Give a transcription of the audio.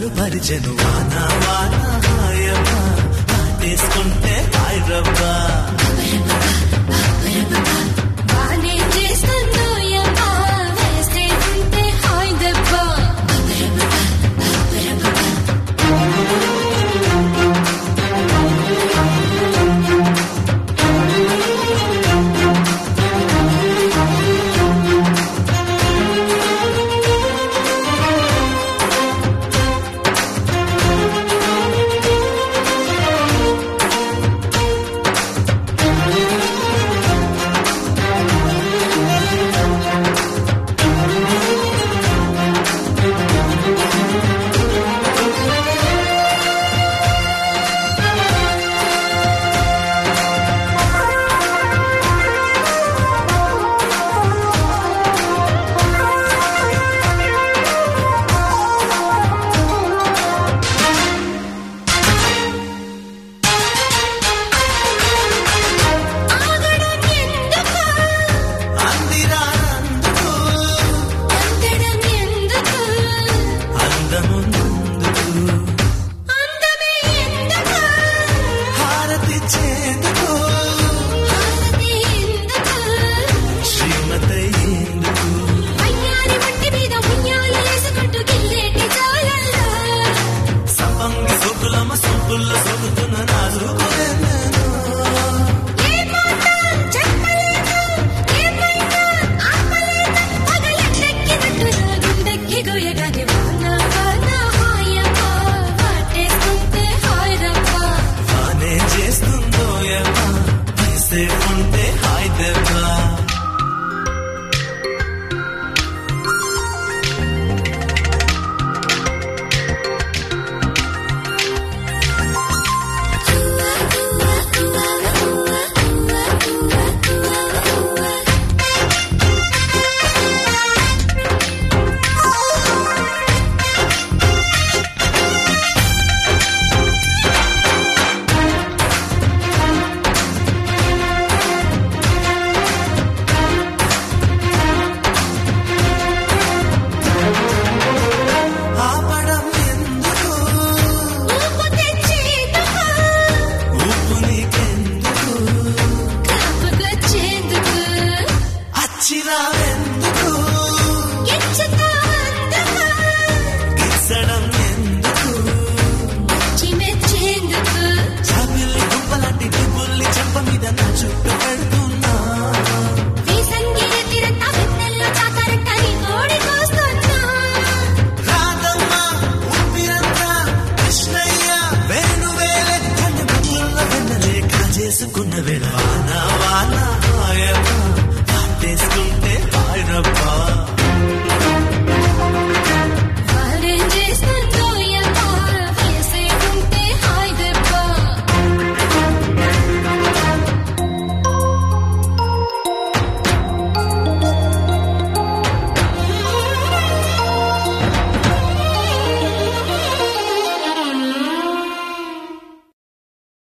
పరిచను వాన వాన హాయమ్మా ఆటేసుకుంటే హాయ్ రవ్వా బానే చేస్తుందో యమ్మా వేస్తే ఉంటే హాయ్ దెబ్బ ఆగడం ఎందుకు అందిరా అందుకు అందడం ఎందుకు అందముందుకు అందమే ఎందుకు హారతిచ్చేందుకు హారతి ఎందుకు శ్రీమతయ్యేందుకు అయ్యారి మట్టి మీద ఉయ్యాలు వేసుకుంటూ గిల్లేటి చాలల్లా సపంగి సొగ్గులమ్మ సొగ్గుల్లో సొగుతున్న నాజుకునేను ఏ మాట చెప్పలేను ఏమైనా ఆపలేను పగలెక్కినట్టు నా గుండెక్కి గోయగానే వాన వాన హాయమ్మా వాటేసుకుంటే హాయ్ రవ్వా బానే చేస్తుందో ఏమా వేసే ఉంటే హాయ్ దెబ్బా ఆపడం ఎందుకు ఊపు తెచ్చేందుకు ఊపు నీకెందుకు కాపుకొచ్చేందుకు అచ్చిరావెందుకు ఇచ్చుతాందుకు ఇచ్చడం ఎందుకు చిమెచ్చేందుకు చబిల్లి గుప్పలాంటి టిబుల్లి చెంప మీద నా చుట్టూ పెడుతున్నా వీసంగిర తిరంతా వెన్నెల్లో చాకరంట నీ తోడికొస్తున్నా రాధమ్మ ఉప్పిరంతా కృష్ణయ్య వేణువేలే కన్ను బుద్ధుల్లో వెన్నలే కాజేసుకున్న వేళ వాన వాన హాయమ్మ ఆటేసుకుంటే హాయ్ రబ్బా